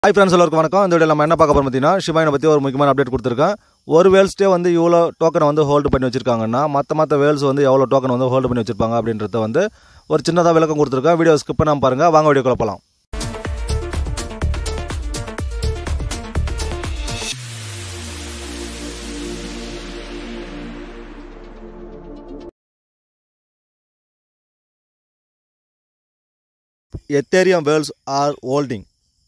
hi friends எல்லாருக்கும் வணக்கம் இந்த வீடியோ நம்ம என்ன பார்க்க போகிறோம் பார்த்தீங்கன்னா ஷிபாயினை பற்றி ஒரு முக்கியமான அப்டேட் கொடுத்துருக்கேன் ஒரு வேல்ஸ்டே வந்து இவ்வளோ டோக்கனை வந்து ஹோல்டு பண்ணி வச்சிருக்காங்கன்னா மற்ற மற்ற வேல்ஸ் வந்து எவ்வளோ டோக்கன் வந்து ஹோல்டு பண்ணி வச்சிருப்பாங்க அப்படின்றத வந்து ஒரு சின்னதாக விளக்கம் கொடுத்துருக்கேன் வீடியோ ஸ்கிப் பண்ணாமல் பாருங்கள் வாங்க வீடியோ போகலாம் எத்தேரியம் வேல்ஸ் ஆர் ஹோல்டிங்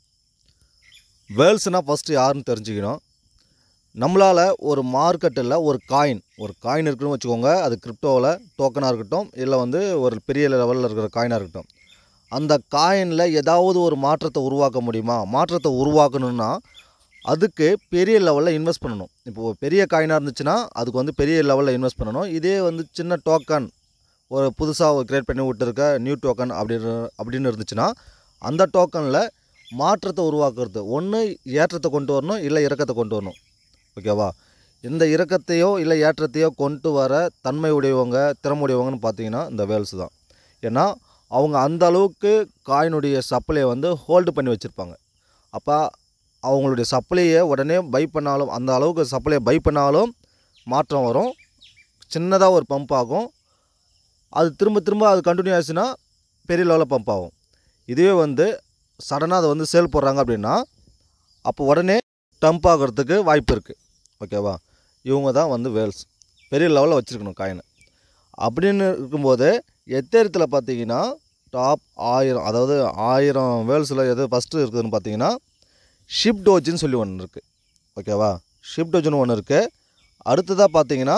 வேல்ஸ்னால் ஃபஸ்ட்டு யாருன்னு தெரிஞ்சுக்கணும் நம்மளால் ஒரு மார்க்கெட்டில் ஒரு காயின் ஒரு காயின் இருக்குன்னு வச்சுக்கோங்க அது கிரிப்டோவில் டோக்கனாக இருக்கட்டும் இல்லை வந்து ஒரு பெரிய லெவலில் இருக்கிற காயினாக இருக்கட்டும் அந்த காயினில் ஏதாவது ஒரு மாற்றத்தை உருவாக்க முடியுமா மாற்றத்தை உருவாக்கணும்னா அதுக்கு பெரிய லெவலில் இன்வெஸ்ட் பண்ணணும் இப்போது பெரிய காயினாக இருந்துச்சுன்னா அதுக்கு வந்து பெரிய லெவலில் இன்வெஸ்ட் பண்ணணும் இதே வந்து சின்ன டோக்கன் ஒரு புதுசாக கிரியேட் பண்ணி விட்டுருக்க நியூ டோக்கன் அப்படின்னு அப்படின்னு இருந்துச்சுன்னா அந்த டோக்கனில் மாற்றத்தை உருவாக்குறது ஒன்று ஏற்றத்தை கொண்டு வரணும் இல்லை இறக்கத்தை கொண்டு வரணும் ஓகேவா இந்த இறக்கத்தையோ இல்லை ஏற்றத்தையோ கொண்டு வர தன்மை உடையவங்க திறமை உடையவங்கன்னு பார்த்தீங்கன்னா இந்த வேல்ஸ் தான் ஏன்னா அவங்க அந்த அளவுக்கு காயினுடைய சப்ளையை வந்து ஹோல்டு பண்ணி வச்சுருப்பாங்க அப்போ அவங்களுடைய சப்ளையை உடனே பை பண்ணாலும் அந்த அளவுக்கு சப்ளையை பை பண்ணாலும் மாற்றம் வரும் சின்னதாக ஒரு பம்ப் ஆகும் அது திரும்ப திரும்ப அது கண்டினியூ ஆச்சுன்னா பெரிய லெவலில் பம்ப் ஆகும் இதுவே வந்து சடனாக அதை வந்து சேல் போடுறாங்க அப்படின்னா அப்போ உடனே டம்ப் ஆகிறதுக்கு வாய்ப்பு இருக்குது ஓகேவா இவங்க தான் வந்து வேல்ஸ் பெரிய லெவலில் வச்சுருக்கணும் காயினை அப்படின்னு இருக்கும்போது எத்தேரத்தில் பார்த்தீங்கன்னா டாப் ஆயிரம் அதாவது ஆயிரம் வேல்ஸில் எது ஃபஸ்ட்டு இருக்குதுன்னு பார்த்தீங்கன்னா ஷிப் டோஜின்னு சொல்லி ஒன்று இருக்குது ஓகேவா ஷிப் டோஜின்னு ஒன்று இருக்குது அடுத்ததாக பார்த்தீங்கன்னா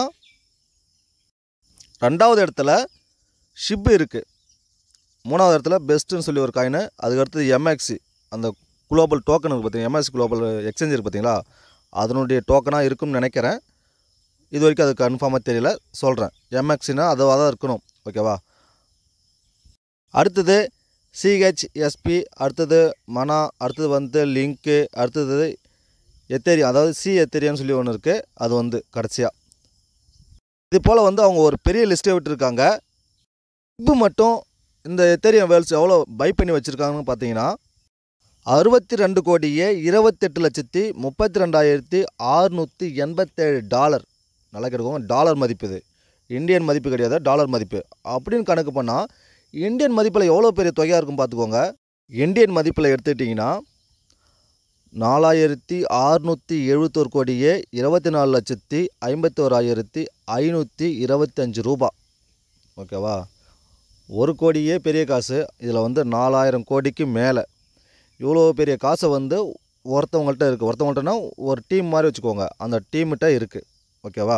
ரெண்டாவது இடத்துல ஷிப் இருக்குது மூணாவது இடத்துல பெஸ்ட்டுன்னு சொல்லி ஒரு காயின் அதுக்கு அடுத்தது எம்எக்சி அந்த குளோபல் டோக்கன் இருக்குது பார்த்தீங்கன்னா எம்எக்சி குளோபல் எக்ஸ்சேஞ்ச் இருக்குது பார்த்தீங்களா அதனுடைய டோக்கனாக இருக்கும்னு நினைக்கிறேன் இது வரைக்கும் அது கன்ஃபார்மாக தெரியல சொல்கிறேன் எம்எக்ஸினா அதுவாக தான் இருக்கணும் ஓகேவா அடுத்தது சிஹெச்எஸ்பி அடுத்தது மனா அடுத்தது வந்து லிங்க்கு அடுத்தது எத்தேரியம் அதாவது சி எத்தேரியான்னு சொல்லி ஒன்று இருக்குது அது வந்து கடைசியாக இது போல் வந்து அவங்க ஒரு பெரிய லிஸ்ட்டே விட்டுருக்காங்க இப்போ மட்டும் இந்த எத்தேரியம் வேல்ஸ் எவ்வளோ பை பண்ணி வச்சுருக்காங்கன்னு பார்த்தீங்கன்னா அறுபத்தி ரெண்டு கோடியே இருபத்தெட்டு லட்சத்தி முப்பத்தி ரெண்டாயிரத்தி ஆறுநூற்றி எண்பத்தேழு டாலர் நல்லா கேட்டுக்கோங்க டாலர் மதிப்பு இது இந்தியன் மதிப்பு கிடையாது டாலர் மதிப்பு அப்படின்னு கணக்கு பண்ணால் இந்தியன் மதிப்பில் எவ்வளோ பெரிய தொகையாக இருக்கும் பார்த்துக்கோங்க இந்தியன் மதிப்பில் எடுத்துக்கிட்டிங்கன்னா நாலாயிரத்தி ஆறுநூற்றி எழுபத்தோரு கோடியே இருபத்தி நாலு லட்சத்தி ஐம்பத்தோராயிரத்தி ஐநூற்றி இருபத்தஞ்சு ரூபா ஓகேவா ஒரு கோடியே பெரிய காசு இதில் வந்து நாலாயிரம் கோடிக்கு மேலே இவ்வளோ பெரிய காசை வந்து ஒருத்தவங்கள்ட்ட இருக்குது ஒருத்தவங்கள்ட்டனா ஒரு டீம் மாதிரி வச்சுக்கோங்க அந்த டீம்கிட்ட இருக்குது ஓகேவா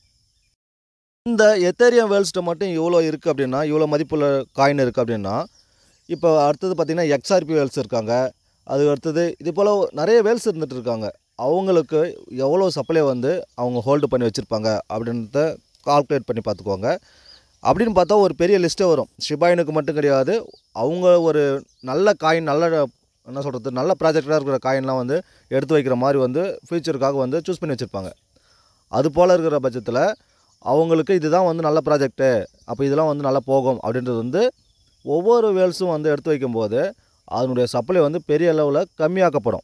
இந்த எத்தேரியம் வேல்ஸ்ட்ட மட்டும் இவ்வளோ இருக்குது அப்படின்னா இவ்வளோ மதிப்புள்ள காயின் இருக்குது அப்படின்னா இப்போ அடுத்தது பார்த்திங்கன்னா எக்ஸ்ஆர்பி வேல்ஸ் இருக்காங்க அது அடுத்தது இது போல் நிறைய வேல்ஸ் இருந்துகிட்டு இருக்காங்க அவங்களுக்கு எவ்வளோ சப்ளை வந்து அவங்க ஹோல்டு பண்ணி வச்சுருப்பாங்க அப்படின்றத கால்குலேட் பண்ணி பார்த்துக்கோங்க அப்படின்னு பார்த்தா ஒரு பெரிய லிஸ்ட்டே வரும் ஷிபாயினுக்கு மட்டும் கிடையாது அவங்க ஒரு நல்ல காயின் நல்ல என்ன சொல்கிறது நல்ல ப்ராஜெக்டாக இருக்கிற காயின்லாம் வந்து எடுத்து வைக்கிற மாதிரி வந்து ஃபியூச்சருக்காக வந்து சூஸ் பண்ணி வச்சுருப்பாங்க அது போல் இருக்கிற பட்சத்தில் அவங்களுக்கு இதுதான் வந்து நல்ல ப்ராஜெக்ட்டு அப்போ இதெல்லாம் வந்து நல்லா போகும் அப்படின்றது வந்து ஒவ்வொரு வேல்ஸும் வந்து எடுத்து வைக்கும்போது அதனுடைய சப்ளை வந்து பெரிய அளவில் கம்மியாக்கப்படும்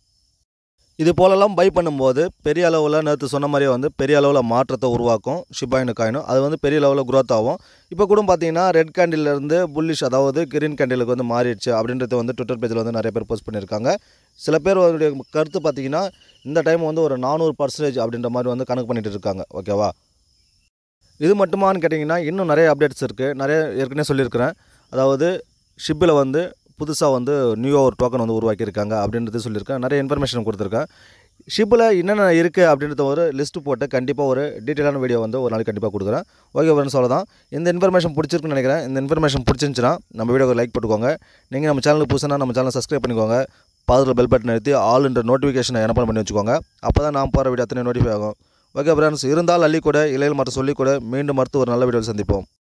இது போலலாம் பை பண்ணும்போது பெரிய அளவில் நேற்று சொன்ன மாதிரியே வந்து பெரிய அளவில் மாற்றத்தை உருவாக்கும் ஷிபாயினு காயினும் அது வந்து பெரிய லெவலில் க்ரோத் ஆகும் இப்போ கூட பார்த்தீங்கன்னா ரெட் கேண்டில்லேருந்து புல்லிஷ் அதாவது கிரீன் கேண்டிலுக்கு வந்து மாறிடுச்சு அப்படின்றத வந்து ட்விட்டர் பேஜில் வந்து நிறைய பேர் போஸ்ட் பண்ணியிருக்காங்க சில பேர் அவருடைய கருத்து பார்த்தீங்கன்னா இந்த டைம் வந்து ஒரு நானூறு பர்சன்டேஜ் அப்படின்ற மாதிரி வந்து கணக்கு பண்ணிட்டு இருக்காங்க ஓகேவா இது மட்டுமான்னு கேட்டிங்கன்னா இன்னும் நிறைய அப்டேட்ஸ் இருக்குது நிறைய ஏற்கனவே சொல்லியிருக்கிறேன் அதாவது ஷிப்பில் வந்து புதுசாக வந்து நியூ ஒரு டோக்கன் வந்து உருவாக்கியிருக்காங்க அப்படின்றது சொல்லியிருக்கேன் நிறைய இன்ஃபர்மேஷன் கொடுத்துருக்கேன் ஷிப்பில் என்னென்ன இருக்குது அப்படின்றத ஒரு லிஸ்ட்டு போட்டு கண்டிப்பாக ஒரு டீட்டெயிலான வீடியோ வந்து ஒரு நாளைக்கு கண்டிப்பாக கொடுக்குறேன் ஓகே ஃப்ரெண்ட்ஸ் அவ்வளோதான் இந்த இன்ஃபர்மேஷன் பிடிச்சிருக்குன்னு நினைக்கிறேன் இந்த இன்ஃபர்மேஷன் பிடிச்சிருந்துச்சுன்னா நம்ம வீடியோக்கு லைக் போட்டுக்கோங்க நீங்கள் நம்ம சேனலுக்கு புதுசுனா நம்ம சேனலை சப்ஸ்கிரைப் பண்ணிக்கோங்க பாதில் பெல் பட்டன் எடுத்து ஆல் என்ற நோட்டிஃபிகேஷனை எனப்பல் பண்ணி வச்சுக்கோங்க அப்போ தான் நான் போகிற வீடியோ அத்தனை நோட்டிஃபை ஆகும் ஓகே ஃப்ரெண்ட்ஸ் இருந்தால் அள்ளி கூட இலையில் மட்டும் சொல்லி கூட மீண்டும் மறுத்து ஒரு நல்ல வீடியோவில் சந்திப்போம்